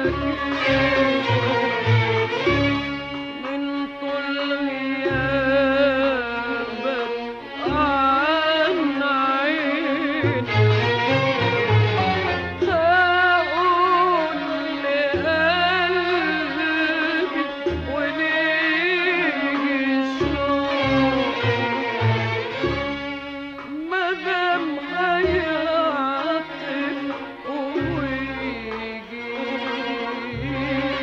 من طول غيابك عن عيني هقول لقلبي وليجي الشوق مدام هيعطف ويجي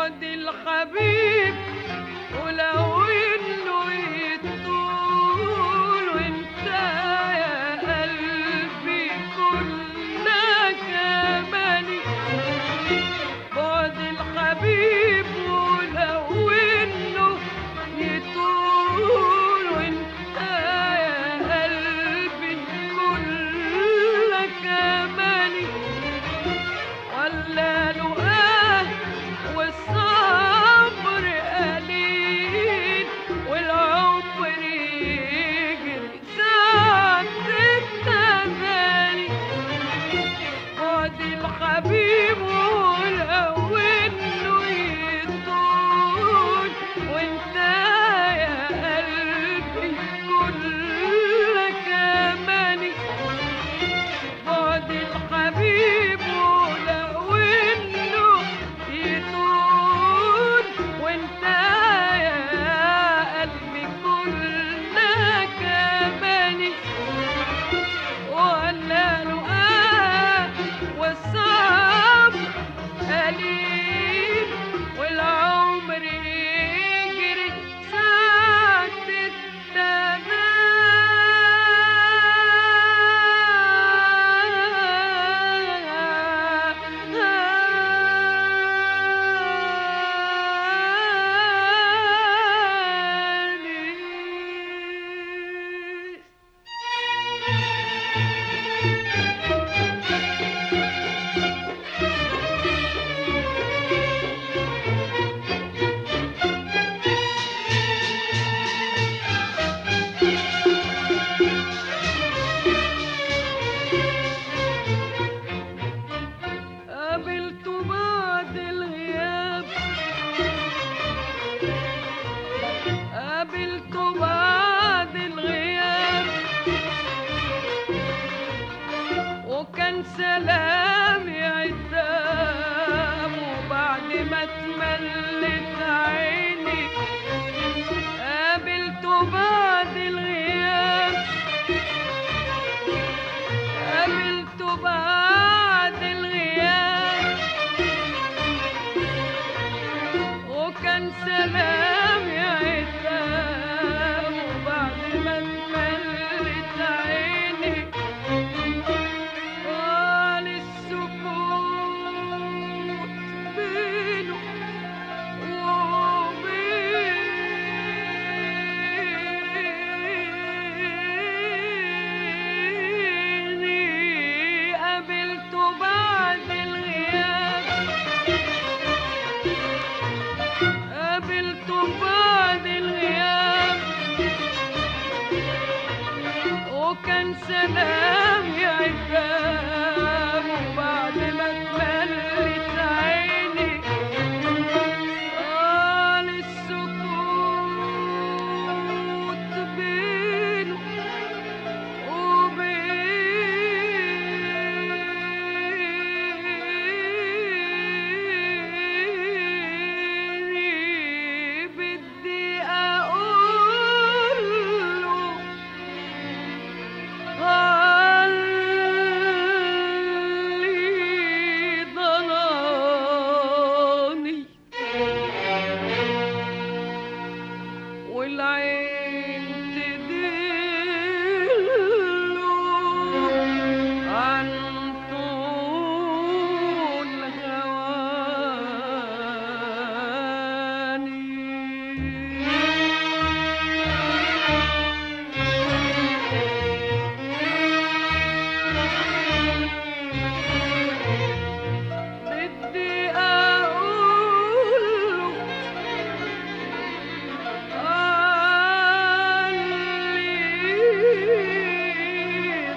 بعد الحبيب ولو انه يطول وانت يا قلبي كلك اماني بعد الحبيب ولو انه يطول وانت يا قلبي كلك اماني ولا لقاه والصبر قليل والعمر يجري ساعة التماني بعد الحبيب ولو انه يطول وانت يا قلبي كلك اماني بعد الحبيب ولو انه يطول وانت يا قلبي كلك اماني ولا لقاه والصبر قليل والعمر يجري ساعة التماني قابلته بعد الغياب قابلته بعد الغياب وكان سلامي عتاب وبعد ما اتملت عيني قابلته بعد الغياب قابلته بعد الغياب وكان سلامي عتاب وبعد ما اتملت عيني قال السكوت بينه وبيني قابلته بعد الغياب قابلته بعد الغياب وكان سلامي عتاب وبعد ما اتملت عيني قال السكوت بينه وبيني بدي أقول له اللي ضناني والعين تدله عن طول هواني بدي أقول اللي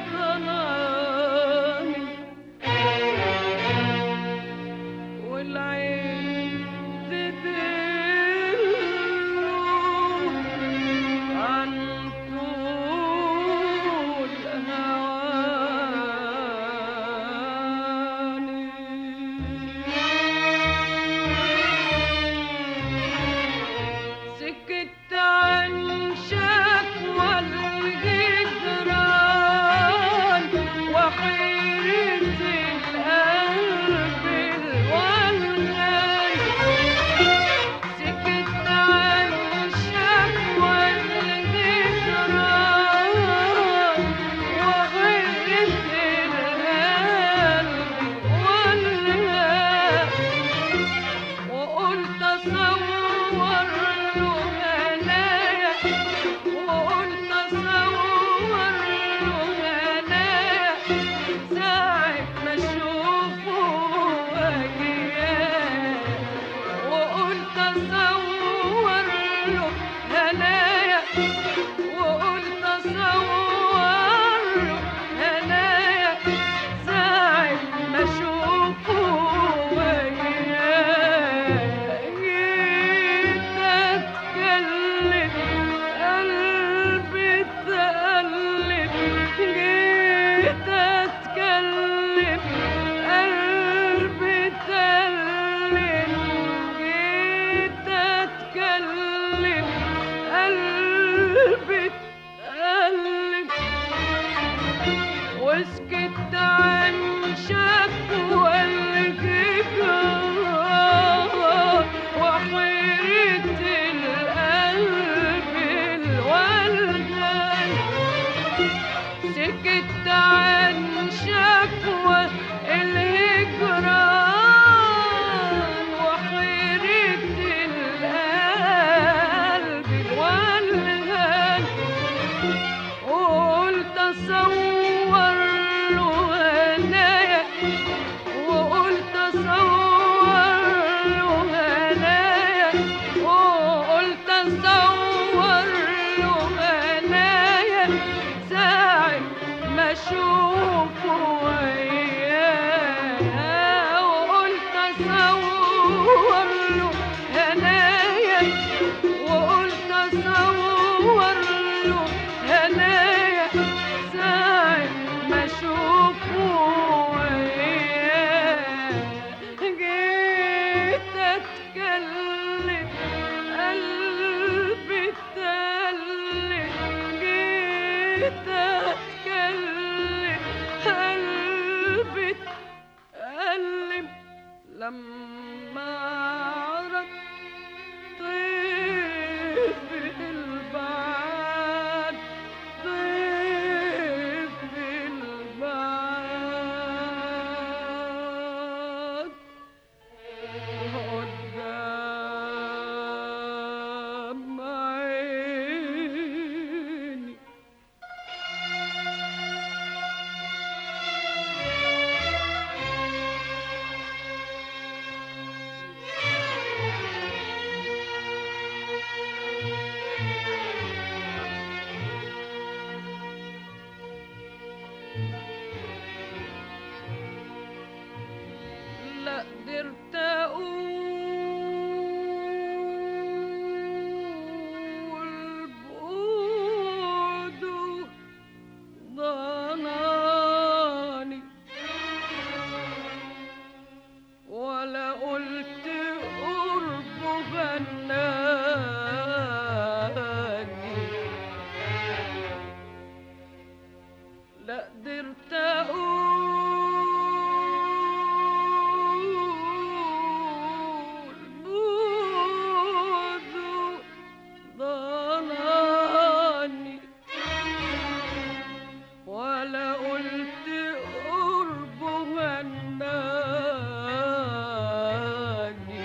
ظلمني والعين تدله له هنايا وقلت اصور له هنايا ساعة ما اشوفه وجياه وقلت اصور له هنايا وقلت اصور له هنايا ساعة ما اشوفه وياه جيت اتكلم قلبي اتقلب جيت اتكلم قلبي اتقلب جيت اتكلم قلبي اتقلب وسكت عن شكوى الجبال وحيرة القلب الولدان سكت عن شكوى الهجران وحيرة القلب الولدان وقلت اصور له هنايا وقلت اصور له هنايا وقلت اصور له هنايا ساعة ما اشوفه وياه وقلت اصور له هنايا وقلت اصور له هنايا ساعة ما اشوفه وياه جيت اتكلم قلبي اتقلب جيت اتكلم قلبي اتقلب لما عرفت طيف البعاد طيف البعاد قدام عيني لا قدرت اقول بقوده ضناني ولا قلت قربه غناني لا قدرت اقول بوده ضناني ولا قلت قربه هناني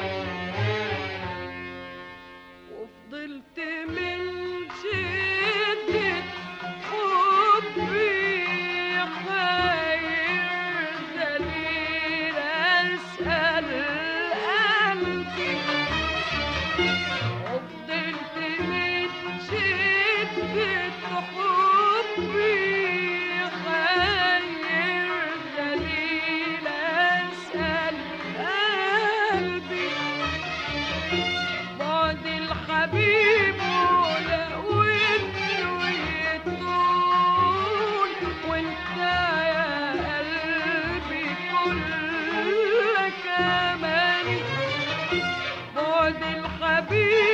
وفضلت من شدة حبي حير دليل أسأل قلبي وفضلت من شدة حبي حير دليل أسأل قلبي بعد الحبيب ولو انه يطول وانت يا قلبي كلك اماني بعد الحبيب